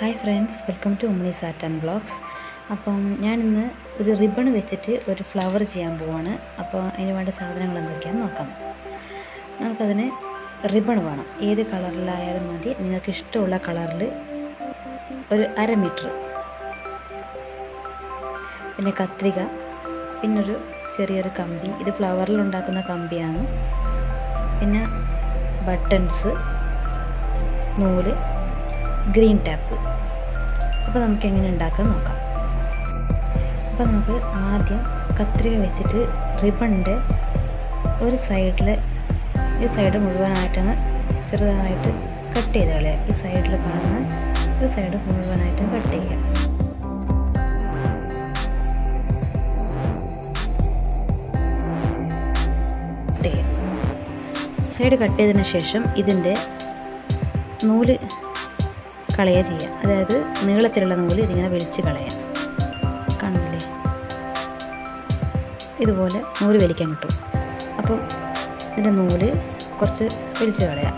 hi friends welcome to ഉമ്മണി സാറ്റ് and vlogs അപ്പം ഞാനിന്ന് ഒരു റിബൺ വെച്ചിട്ട് ഒരു ഫ്ലവർ ചെയ്യാൻ പോവാണ് അപ്പോൾ അതിന് വേണ്ട സാധനങ്ങൾ എന്തൊക്കെയാണെന്ന് നോക്കാം നമുക്കതിന് റിബൺ വേണം ഏത് കളറിലായാലും മതി നിങ്ങൾക്ക് ഇഷ്ടമുള്ള കളറിൽ ഒരു അര മീറ്റർ പിന്നെ കത്രിക പിന്നൊരു ചെറിയൊരു കമ്പി ഇത് ഫ്ലവറിൽ ഉണ്ടാക്കുന്ന കമ്പിയാണ് പിന്നെ ബട്ടൺസ് നൂല് ഗ്രീൻ ടാപ്പ് അപ്പോൾ നമുക്ക് എങ്ങനെ ഉണ്ടാക്കാൻ നോക്കാം അപ്പോൾ നമുക്ക് ആദ്യം കത്രിക വെച്ചിട്ട് റിബണിൻ്റെ ഒരു സൈഡിൽ ഈ സൈഡ് മുഴുവനായിട്ടങ്ങ് ചെറുതായിട്ട് കട്ട് ചെയ്ത് കളയാം ഈ സൈഡിൽ കാണുന്ന ഒരു സൈഡ് മുഴുവനായിട്ട് കട്ട് ചെയ്യാം കട്ട് ചെയ്യാം സൈഡ് കട്ട് ചെയ്തതിന് ശേഷം ഇതിൻ്റെ നൂല് കളയുക ചെയ്യാം അതായത് നീളത്തിലുള്ള നൂല് ഇതിങ്ങനെ വലിച്ച് കളയാം കാണുന്നില്ലേ ഇതുപോലെ നൂല് വലിക്കാൻ കിട്ടും അപ്പം ഇതിൻ്റെ നൂല് കുറച്ച് വലിച്ച് കളയാം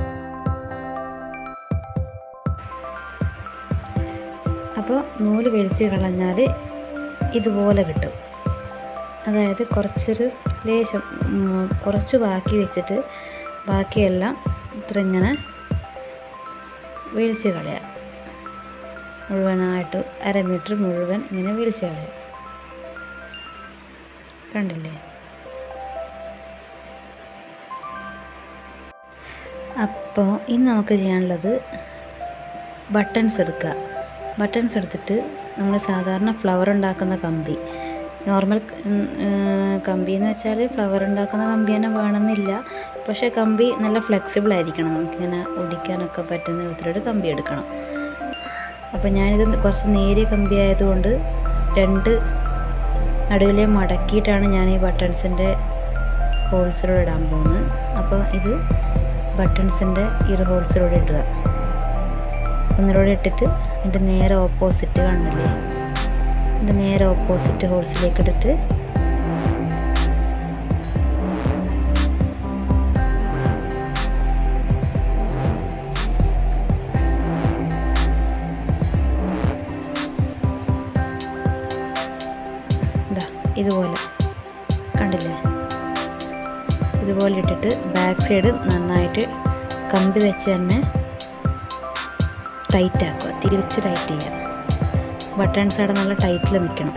അപ്പോൾ നൂല് വലിച്ച് കളഞ്ഞാൽ ഇതുപോലെ കിട്ടും അതായത് കുറച്ചൊരു ലേശം കുറച്ച് ബാക്കി വെച്ചിട്ട് ബാക്കിയെല്ലാം ഇത്ര ഇങ്ങനെ വീഴ്ച കളയാം മുഴുവനായിട്ട് അര മീറ്റർ മുഴുവൻ ഇങ്ങനെ വീഴ്ച കളയാം കണ്ടില്ലേ അപ്പോൾ ഇനി നമുക്ക് ചെയ്യാനുള്ളത് ബട്ടൺസ് എടുക്കുക ബട്ടൺസ് എടുത്തിട്ട് നമ്മൾ സാധാരണ ഫ്ലവർ ഉണ്ടാക്കുന്ന കമ്പി നോർമൽ കമ്പി എന്ന് വെച്ചാൽ ഫ്ലവർ ഉണ്ടാക്കുന്ന കമ്പി തന്നെ വേണമെന്നില്ല പക്ഷേ കമ്പി നല്ല ഫ്ലെക്സിബിൾ ആയിരിക്കണം നമുക്കിങ്ങനെ ഒടിക്കാനൊക്കെ പറ്റുന്ന വിധത്തിലൊരു കമ്പി എടുക്കണം അപ്പോൾ ഞാനിത് കുറച്ച് നേരിയ കമ്പി ആയതുകൊണ്ട് രണ്ട് നടുവിലെ മടക്കിയിട്ടാണ് ഞാൻ ഈ ബട്ടൺസിൻ്റെ ഹോൾസിലൂടെ ഇടാൻ പോകുന്നത് അപ്പോൾ ഇത് ബട്ടൺസിൻ്റെ ഈ ഒരു ഹോൾസിലൂടെ ഇടുക ഒന്നിലൂടെ ഇട്ടിട്ട് അതിൻ്റെ നേരെ ഓപ്പോസിറ്റ് കാണുന്നില്ലേ അതിൻ്റെ നേരെ ഓപ്പോസിറ്റ് ഹോൾസിലേക്ക് ഇട്ടിട്ട് ഇതാ ഇതുപോലെ കണ്ടില്ലേ ഇതുപോലെ ഇട്ടിട്ട് ബാക്ക് സൈഡ് നന്നായിട്ട് കമ്പി വെച്ച് തന്നെ ടൈറ്റ് ആക്കുക തിരിച്ച് ടൈറ്റ് ചെയ്യുക ബട്ടൺസ് അവിടെ നല്ല ടൈറ്റിൽ നിൽക്കണം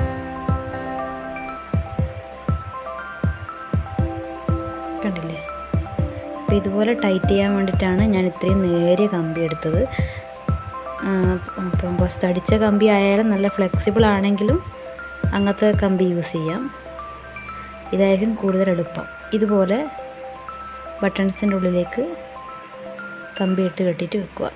കണ്ടില്ലേ അപ്പോൾ ഇതുപോലെ ടൈറ്റ് ചെയ്യാൻ വേണ്ടിയിട്ടാണ് ഞാൻ ഇത്രയും നേരിയ കമ്പി എടുത്തത് അപ്പം കുറച്ച് തടിച്ച കമ്പി ആയാലും നല്ല ഫ്ലെക്സിബിൾ ആണെങ്കിലും അങ്ങനത്തെ കമ്പി യൂസ് ചെയ്യാം ഇതായിരിക്കും കൂടുതൽ എളുപ്പം ഇതുപോലെ ബട്ടൺസിൻ്റെ ഉള്ളിലേക്ക് കമ്പി ഇട്ട് കെട്ടിയിട്ട് വെക്കുക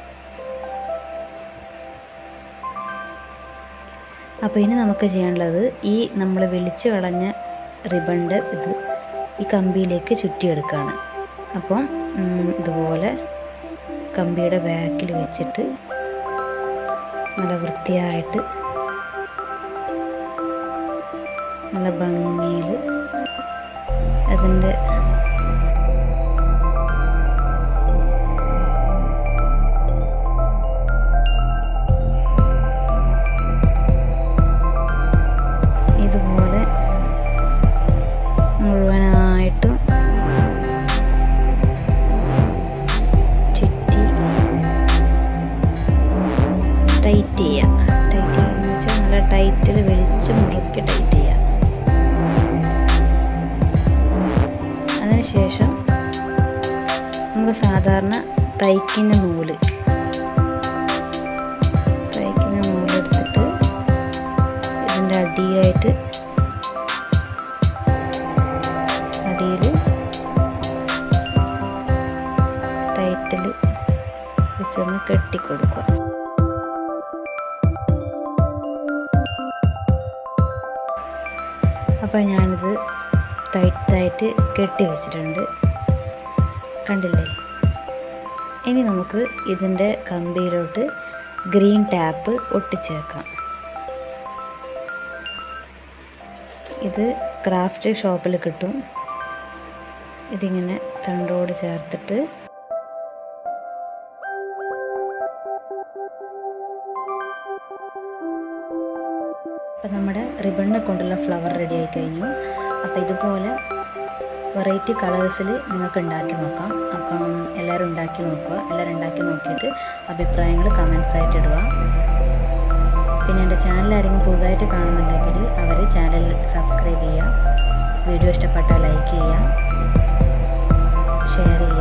അപ്പോൾ ഇനി നമുക്ക് ചെയ്യാനുള്ളത് ഈ നമ്മൾ വെളിച്ച് കളഞ്ഞ റിബണിൻ്റെ ഇത് ഈ കമ്പിയിലേക്ക് ചുറ്റിയെടുക്കുകയാണ് അപ്പം ഇതുപോലെ കമ്പിയുടെ ബാക്കിൽ വെച്ചിട്ട് നല്ല വൃത്തിയായിട്ട് നല്ല ഭംഗിയിൽ അതിൻ്റെ ഇതുപോലെ മുഴുവനായിട്ടും ചുറ്റി ടൈറ്റ് ചെയ്യാം ടൈറ്റ് ചെയ്യുക വെച്ചാൽ നല്ല ടൈറ്റിൽ വലിച്ച് മുറുക്കി ടൈറ്റ് ചെയ്യാം അതിനുശേഷം നമ്മൾ സാധാരണ തയ്ക്കുന്ന നൂല് തയ്ക്കുന്ന നൂലെടുത്തിട്ട് ഇതിൻ്റെ അടിയായിട്ട് അടിയിൽ ടൈറ്റിൽ വെച്ചൊന്ന് കെട്ടിക്കൊടുക്കുക അപ്പോൾ ഞാനിത് ടൈറ്റായിട്ട് കെട്ടി വെച്ചിട്ടുണ്ട് കണ്ടില്ലേ ഇനി നമുക്ക് ഇതിൻ്റെ കമ്പിയിലോട്ട് ഗ്രീൻ ടാപ്പ് ഒട്ടിച്ചേക്കാം ഇത് ക്രാഫ്റ്റ് ഷോപ്പിൽ കിട്ടും ഇതിങ്ങനെ തണ്ടോട് ചേർത്തിട്ട് അപ്പം നമ്മുടെ റിബണിനെ കൊണ്ടുള്ള ഫ്ലവർ റെഡി ആയി കഴിഞ്ഞു അപ്പോൾ ഇതുപോലെ വെറൈറ്റി കളേഴ്സിൽ നിങ്ങൾക്ക് ഉണ്ടാക്കി നോക്കാം അപ്പം എല്ലാവരും ഉണ്ടാക്കി നോക്കുക എല്ലാവരും ഉണ്ടാക്കി നോക്കിയിട്ട് അഭിപ്രായങ്ങൾ കമൻസ് ആയിട്ട് ഇടുക പിന്നെ എൻ്റെ ചാനൽ ആരെങ്കിലും പുതുതായിട്ട് കാണുന്നുണ്ടെങ്കിൽ അവർ ചാനൽ സബ്സ്ക്രൈബ് ചെയ്യുക വീഡിയോ ഇഷ്ടപ്പെട്ടാൽ ലൈക്ക് ചെയ്യുക ഷെയർ ചെയ്യുക